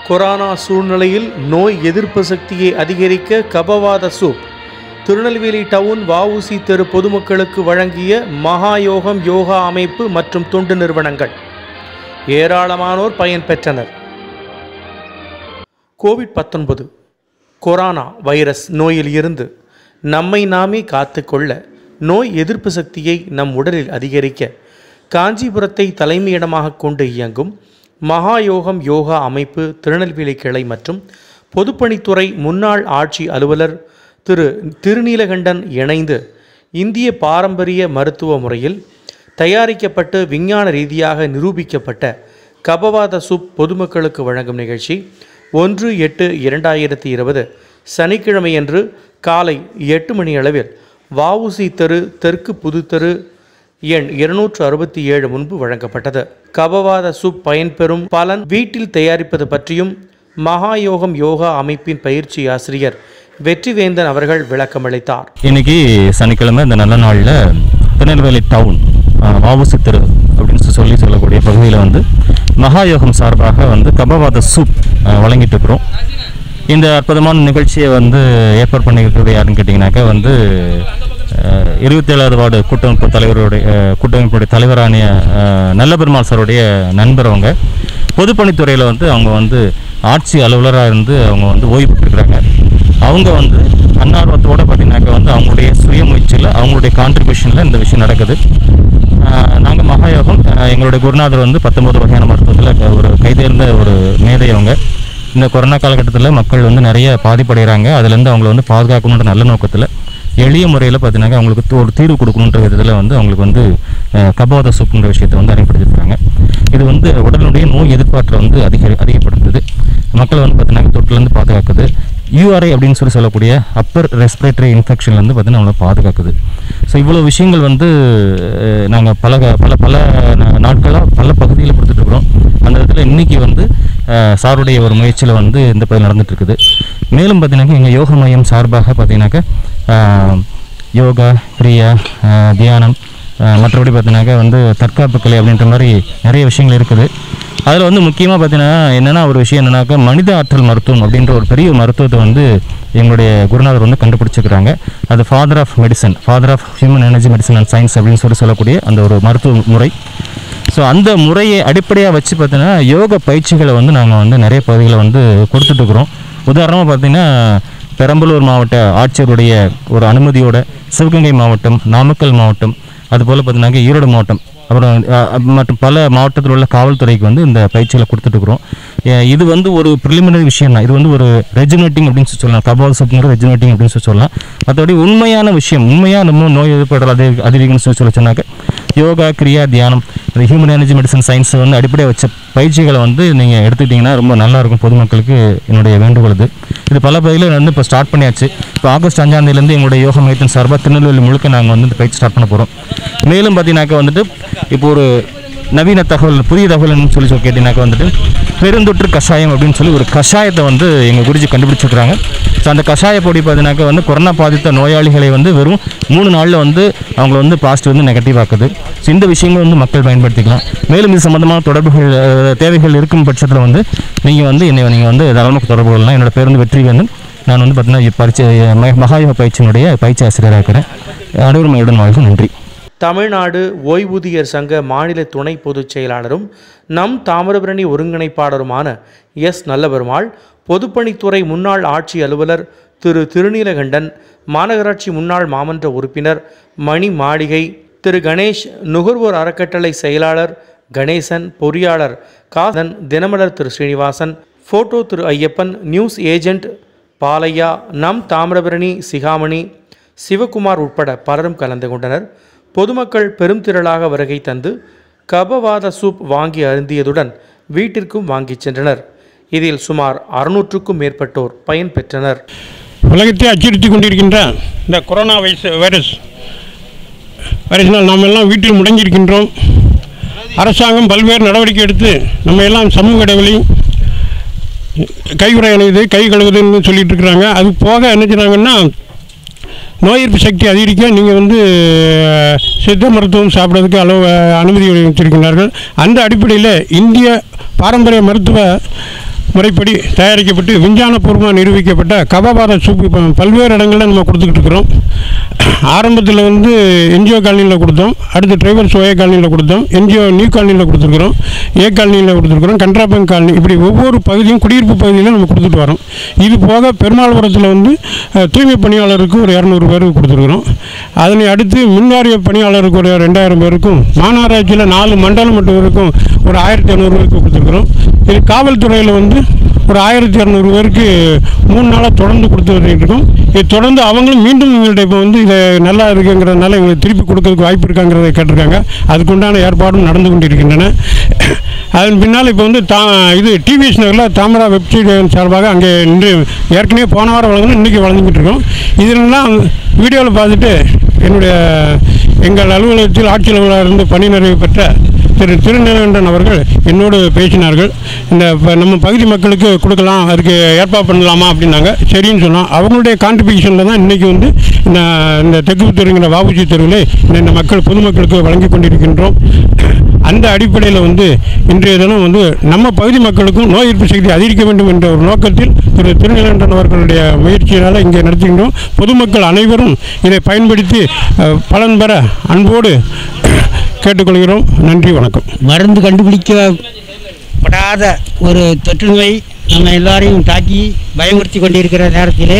corona சூழ்நிலையில் நோய் எதிர்ப்பு சக்தியை அதிகரிக்க கபவாத சூப் திருநெல்வேலி டவுன் வஉசி தெரு பொதுமக்களுக்கு வழங்கிய மகாயோகம் யோகா அமைப்பு மற்றும் தொண்டு நிறுவனங்கள் ஏராளமானோர் பயன்பெற்றனர் கோவிட் பத்தொன்பது கொரோனா வைரஸ் நோயில் இருந்து நம்மை நாமே காத்துக்கொள்ள நோய் எதிர்ப்பு சக்தியை நம் உடலில் அதிகரிக்க காஞ்சிபுரத்தை தலைமையிடமாக கொண்டு இயங்கும் மகாயோகம் யோகா அமைப்பு திருநெல்வேலி கிளை மற்றும் பொதுப்பணித்துறை முன்னாள் ஆட்சி அலுவலர் திரு திருநீலகண்டன் இணைந்து இந்திய பாரம்பரிய மருத்துவ முறையில் தயாரிக்கப்பட்டு விஞ்ஞான ரீதியாக நிரூபிக்கப்பட்ட கபவாத சூப் பொதுமக்களுக்கு வழங்கும் நிகழ்ச்சி ஒன்று எட்டு இரண்டாயிரத்தி இருபது சனிக்கிழமையன்று காலை எட்டு மணி அளவில் வஉசி தெரு தெற்கு புதுத்தெரு எண் இருநூற்று அறுபத்தி ஏழு முன்பு வழங்கப்பட்டது கபவாத சூப் பயன்பெறும் பலன் வீட்டில் தயாரிப்பது பற்றியும் மகாயோகம் யோகா அமைப்பின் பயிற்சி ஆசிரியர் வெற்றிவேந்தன் அவர்கள் விளக்கமளித்தார் இன்னைக்கு சனிக்கிழமை இந்த நல்ல நாளில் திருநெல்வேலி டவுன் வாவுசி தெரு அப்படின்னு சொல்லி சொல்லக்கூடிய பகுதியில் வந்து மகாயோகம் சார்பாக வந்து கபவாத சூப் அஹ், வழங்கிட்டு இருக்கிறோம் இந்த அற்புதமான நிகழ்ச்சியை வந்து ஏற்பாடு பண்ணியிருக்கிறது யாருன்னு கேட்டிங்கனாக்கா வந்து அஹ், இருபத்தேழாவது வார்டு கூட்டமைப்பு தலைவருடைய அஹ், கூட்டமைப்புடைய தலைவரான அஹ், நல்ல பெருமாள் சாருடைய நண்பர் அவங்க பொதுப்பணித்துறையில் வந்து அவங்க வந்து ஆட்சி அலுவலராக இருந்து அவங்க வந்து ஓய்வு பெற்றிருக்கிறாங்க அவங்க வந்து தன்னார்வத்தோட பார்த்தீங்கன்னாக்கா வந்து அவங்களுடைய சுய முயற்சியில் அவங்களுடைய கான்ட்ரிபியூஷனில் இந்த விஷயம் நடக்குது நாங்கள் மகாயோகம் ஆஹ் எங்களுடைய குருநாதர் வந்து பத்தொன்பது வகையான மருத்துவத்தில் ஒரு கைதேர்ந்த ஒரு மேதை அவங்க இந்த கொரோனா காலகட்டத்தில் மக்கள் வந்து நிறைய பாதிப்படைகிறாங்க அதுலேருந்து அவங்கள வந்து பாதுகாக்கணுன்ற நல்ல நோக்கத்தில் எளிய முறையில் பார்த்தீங்கன்னாக்கா அவங்களுக்கு தூ- ஒரு தீர்வு கொடுக்கணுன்ற விதத்தில் வந்து அவங்களுக்கு வந்து ஆஹ் கபோத சூப்புன்ற விஷயத்தை வந்து அறிமுகப்படுத்திருக்காங்க இது வந்து உடலுடைய நோய் எதிர்ப்பாற்றலை வந்து அதிக அதிகப்படுத்துது மக்களை வந்து பார்த்தீங்கன்னா தொற்றுலேருந்து பாதுகாக்குது யூஆர்ஐ அப்படின்னு சொல்லி சொல்லக்கூடிய அப்பர் ரெஸ்பிரேட்டரி இன்ஃபெக்ஷன்லேருந்து பார்த்தீங்கன்னா அவங்கள பாதுகாக்குது ஸோ இவ்வளோ விஷயங்கள் வந்து நாங்கள் பல க- பல பல நாட்களாக பல பகுதியில் கொடுத்துட்ருக்குறோம் அந்த விதத்தில் இன்றைக்கி வந்து அஹ், சாருடைய ஒரு முயற்சியில் வந்து இந்த பகுதியில் நடந்துட்டு இருக்குது மேலும் பார்த்தீங்கன்னாக்கா எங்கள் யோக மையம் சார்பாக பார்த்தீங்கன்னாக்கா அஹ், யோகா கிரியா அஹ், தியானம் அஹ், மற்றபடி பார்த்தீங்கன்னாக்கா வந்து தற்காப்பு கலை அப்படின்ற மாதிரி நிறைய விஷயங்கள் இருக்குது அதில் வந்து முக்கியமாக பார்த்தீங்கன்னா என்னென்னா ஒரு விஷயம் என்னன்னாக்கா மனித ஆற்றல் மருத்துவம் அப்படின்ற ஒரு பெரிய மருத்துவத்தை வந்து எங்களுடைய குருநாதர் வந்து கண்டுபிடிச்சிருக்கிறாங்க அது father of medicine father of human energy medicine and science அப்படின்னு சொல்லி சொல்லக்கூடிய அந்த ஒரு மருத்துவ முறை ஸோ அந்த முறையை அடிப்படையாக வச்சு பார்த்தீங்கன்னா யோக பயிற்சிகளை வந்து நாங்கள் வந்து நிறைய பகுதிகளை வந்து கொடுத்துட்ருக்குறோம் உதாரணமாக பார்த்தீங்கன்னா பெரம்பலூர் மாவட்ட ஆட்சியருடைய ஒரு அனுமதியோட சிவகங்கை மாவட்டம் நாமக்கல் மாவட்டம் அதுபோல் பார்த்தீங்கன்னா ஈரோடு மாவட்டம் அப்புறம் அஹ், அஹ், மற்றும் பல மாவட்டத்தில் உள்ள காவல்துறைக்கு வந்து இந்த பயிற்சிகளை கொடுத்துட்ருக்குறோம் இது வந்து ஒரு ப்ரிலிமினரி விஷயம் தான் இது வந்து ஒரு ரெஜினேட்டிங் அப்படின்னு சொல்லி சொல்லலாம் கபால் சப்ங்கிற ரெஜினேட்டிங் அப்படின்னு சொல்லி சொல்லலாம் மற்றபடி உண்மையான விஷயம் உண்மையாக நம்ம நோய் எதிர்ப்படுற அதே அதிகம்னு சொல்லி சொல்ல சொன்னாக்க யோகா கிரியா தியானம் இந்த ஹியூமன் எனர்ஜி மெடிசன் சயின்ஸை வந்து அடிப்படையாக வச்ச பயிற்சிகளை வந்து நீங்கள் எடுத்துக்கிட்டிங்கன்னா ரொம்ப நல்லா இருக்கும் பொதுமக்களுக்கு என்னுடைய வேண்டுகோள் இது இது பல பகுதியில் வந்து இப்போ ஸ்டார்ட் பண்ணியாச்சு இப்போ ஆகஸ்ட் அஞ்சாம் தேதியிலேருந்து எங்களுடைய யோகா மையத்தின் சார்பாக திருநெல்வேலி முழுக்க நாங்கள் வந்து இந்த பயிற்சி ஸ்டார்ட் பண்ண போகிறோம் மேலும் பார்த்தீங்கன்னாக்கா வந்துட்டு இப்போ ஒரு நவீன தகவல் புதிய தகவல்னு சொல்லி சொல்லி கேட்டீங்கன்னாக்கா வந்துட்டு பெருந்தொற்று கஷாயம் அப்படின்னு சொல்லி ஒரு கஷாயத்தை வந்து எங்கள் குருஜி கண்டுபிடிச்சிருக்கிறாங்க ஸோ அந்த கஷாய பொடி பார்த்தீங்கன்னாக்கா வந்து கொரோனா பாதித்த நோயாளிகளை வந்து வெறும் மூணு நாளில் வந்து அவங்கள வந்து பாசிட்டிவ் வந்து நெகட்டிவ் ஆக்குது ஸோ இந்த விஷயங்கள் வந்து மக்கள் பயன்படுத்திக்கலாம் மேலும் இது சம்மந்தமான தொடர்புகள் அஹ், தேவைகள் இருக்கும் பட்சத்தில் வந்து நீங்கள் வந்து என்னை நீங்கள் வந்து தாராளமாக தொடர்பு கொள்ளலாம் என்னோட பேர் வந்து வெற்றி வேந்தன் நான் வந்து பார்த்தீங்கன்னா பரிச்சை ம- மகாயோக பயிற்சியினுடைய பயிற்சி ஆசிரியராக இருக்கிறேன் அனைவரும் என்னுடன் வாழ்க்கை நன்றி தமிழ்நாடு ஓய்வூதியர் சங்க மாநில துணை பொதுச் செயலாளரும் நம் தாமிரபரணி ஒருங்கிணைப்பாளருமான எஸ் நல்லபெருமாள் பொதுப்பணித்துறை முன்னாள் ஆட்சி அலுவலர் திரு திருநீலகண்டன் மாநகராட்சி முன்னாள் மாமன்ற உறுப்பினர் மணி மாளிகை திரு கணேஷ் நுகர்வோர் அறக்கட்டளை செயலாளர் கணேசன் பொறியாளர் காதன் Dinamalar Thiru Srinivasan photo Thiru Ayyappan news agent Balaiah நம் தாமிரபரணி சிகாமணி சிவகுமார் உட்பட பலரும் கலந்து கொண்டனர் பொதுமக்கள் பெரும் திரளாக வருகை தந்து கபவாத சூப் வாங்கி அருந்தியதுடன் வீட்டிற்கும் வாங்கிச் சென்றனர் இதில் சுமார் அறுநூற்றுக்கும் மேற்பட்டோர் பயன் பெற்றனர் உலகத்தை அச்சுறுத்தி கொண்டிருக்கின்ற இந்த கொரோனா வைரஸ் வைரஸ் வைரஸினால் நாம் எல்லாம் வீட்டில் முடங்கியிருக்கின்றோம் அரசாங்கம் பல்வேறு நடவடிக்கை எடுத்து நம்ம எல்லாம் சமூக இடைவெளி கையுறை அணையுது கை கழுவுதுன்னு சொல்லிட்டு இருக்கிறாங்க அது போக என்ன செய்றாங்கன்னா நோய் எதிர்ப்பு சக்தி அதிகரிக்க நீங்கள் வந்து அஹ், சித்த மருத்துவம் சாப்பிட்றதுக்கு அளவு அனுமதி வச்சிருக்கிறார்கள் அந்த அடிப்படையில் இந்திய பாரம்பரிய மருத்துவ முறைப்படி தயாரிக்கப்பட்டு விஞ்ஞானபூர்வமாக நிரூபிக்கப்பட்ட கபபாத சூப் இப்போ பல்வேறு இடங்களில் நம்ம கொடுத்துக்கிட்டு இருக்கிறோம் ஆரம்பத்தில் வந்து என்ஜிஓ காலனியில் கொடுத்தோம் அடுத்து டிரைவர்ஸ் ஓஏ காலனியில் கொடுத்தோம் என்ஜிஓ நியூ காலனியில் கொடுத்துருக்குறோம் ஏ காலனியில் கொடுத்துருக்குறோம் கன்ட்ராபங்க் காலனி இப்படி ஒவ்வொரு பகுதியும் குடியிருப்பு பகுதியிலும் நம்ம கொடுத்துட்டு வரோம் இது போக பெருமாள்புரத்தில் வந்து அஹ், தூய்மை பணியாளருக்கு ஒரு இரநூறு பேருக்கு கொடுத்துருக்குறோம் அதனை அடுத்து மின்வாரிய பணியாளருக்கு ஒரு ரெண்டாயிரம் பேருக்கும் மாநகராட்சியில் நாலு மண்டலம் மட்டும் இருக்கும் ஒரு ஆயிரத்தி இரநூறு பேருக்கு கொடுத்துருக்குறோம் இது காவல்துறையில் வந்து ஒரு ஆயிரத்தி இரநூறு பேருக்கு மூணு நாளாக தொடர்ந்து கொடுத்து வந்துட்டு இருக்கோம் இது தொடர்ந்து அவங்களும் மீண்டும் எங்கள்கிட்ட இப்போ வந்து இதை நல்லா இருக்குங்கிறதுனால எங்களுக்கு திருப்பி கொடுக்கறதுக்கு வாய்ப்பு இருக்காங்கிறத கேட்டிருக்காங்க அதுக்குண்டான ஏற்பாடும் நடந்து கொண்டிருக்கின்றன அதன் பின்னால் இப்போ வந்து தா இது டிவிஎஸ் நகரில் தாமரா வெப்சைட் சார்பாக அங்கே நின்று ஏற்கனவே போன வாரம் வழங்கணும் இன்றைக்கி வழங்கிட்டு இருக்கோம் இதெல்லாம் வீடியோவில் பார்த்துட்டு என்னுடைய எங்கள் அலுவலகத்தில் ஆட்சி அலுவலராக இருந்து பணி நிறைவு பெற்ற திரு திருநீலகண்டன் அவர்கள் என்னோடு பேசினார்கள் இந்த ப- நம்ம பகுதி மக்களுக்கு கொடுக்கலாம் அதுக்கு ஏற்பாடு பண்ணலாமா அப்படின்னாங்க சரின்னு சொன்னோம் அவங்களுடைய கான்ட்ரிபியூஷனில் தான் இன்றைக்கி வந்து இந்த இந்த தெற்கு தெருங்கிற வாபுஜி தெருவில் இந்த மக்கள் பொதுமக்களுக்கு வழங்கி கொண்டிருக்கின்றோம் அந்த அடிப்படையில் வந்து இன்றைய தினம் வந்து நம்ம பகுதி மக்களுக்கும் நோய் எதிர்ப்பு சக்தி அதிகரிக்க வேண்டும் என்ற ஒரு நோக்கத்தில் திரு திருநீலகண்டன் அவர்களுடைய முயற்சியினால் இங்கே நடத்துகின்றோம் பொதுமக்கள் அனைவரும் இதை பயன்படுத்தி அஹ், பலன் பெற அன்போடு கேட்டுக்கொள்கிறோம் நன்றி வணக்கம் மருந்து கண்டுபிடிக்கப்படாத ஒரு தொற்று நோய் நம்ம எல்லாரையும் தாக்கி பயமுறுத்தி கொண்டிருக்கிற நேரத்திலே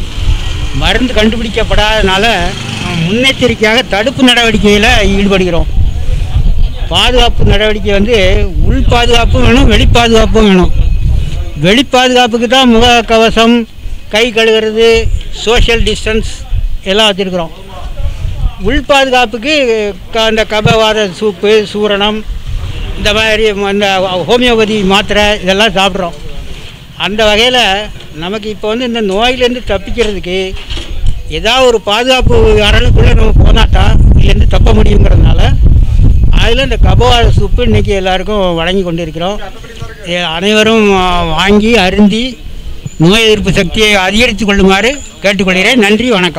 மருந்து கண்டுபிடிக்கப்படாதனால நாம் முன்னெச்சரிக்கையாக தடுப்பு நடவடிக்கையில் ஈடுபடுகிறோம் பாதுகாப்பு நடவடிக்கை வந்து உள் பாதுகாப்பும் வேணும் வெளி பாதுகாப்பும் வேணும் வெளி பாதுகாப்புக்கு தான் முகக்கவசம் கை கழுவுறது சோஷியல் டிஸ்டன்ஸ் எல்லாம் வச்சுருக்குறோம் உள் பாதுகாப்புக்கு க- அந்த கபவாத சூப்பு சூரணம் இந்த மாதிரி அந்த ஹோமியோபதி மாத்திரை இதெல்லாம் சாப்பிட்றோம் அந்த வகையில் நமக்கு இப்போ வந்து இந்த நோயிலேருந்து தப்பிக்கிறதுக்கு ஏதாவது ஒரு பாதுகாப்பு அரணுக்குள்ளே நம்ம போனாட்டா இதுலேருந்து தப்ப முடியுங்கிறதுனால அதில் இந்த கபவாத சூப்பு இன்றைக்கி எல்லாருக்கும் வழங்கி கொண்டிருக்கிறோம் இதை அனைவரும் ஆ, வாங்கி அருந்தி நோய் எதிர்ப்பு சக்தியை அதிகரித்துக் கொள்ளுமாறு கேட்டுக்கொள்கிறேன் நன்றி வணக்கம்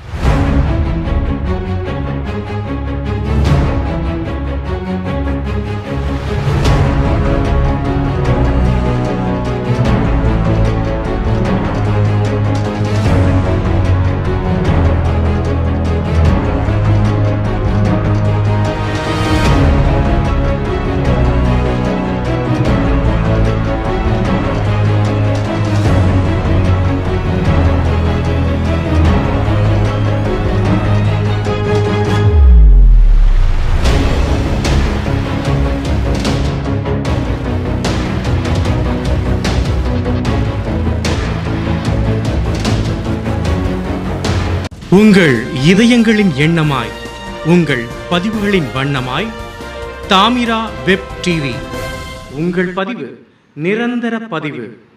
உங்கள் இதயங்களின் எண்ணமாய் உங்கள் பதிவுகளின் வண்ணமாய் தாமிரா வெப் டிவி உங்கள் பதிவு நிரந்தர பதிவு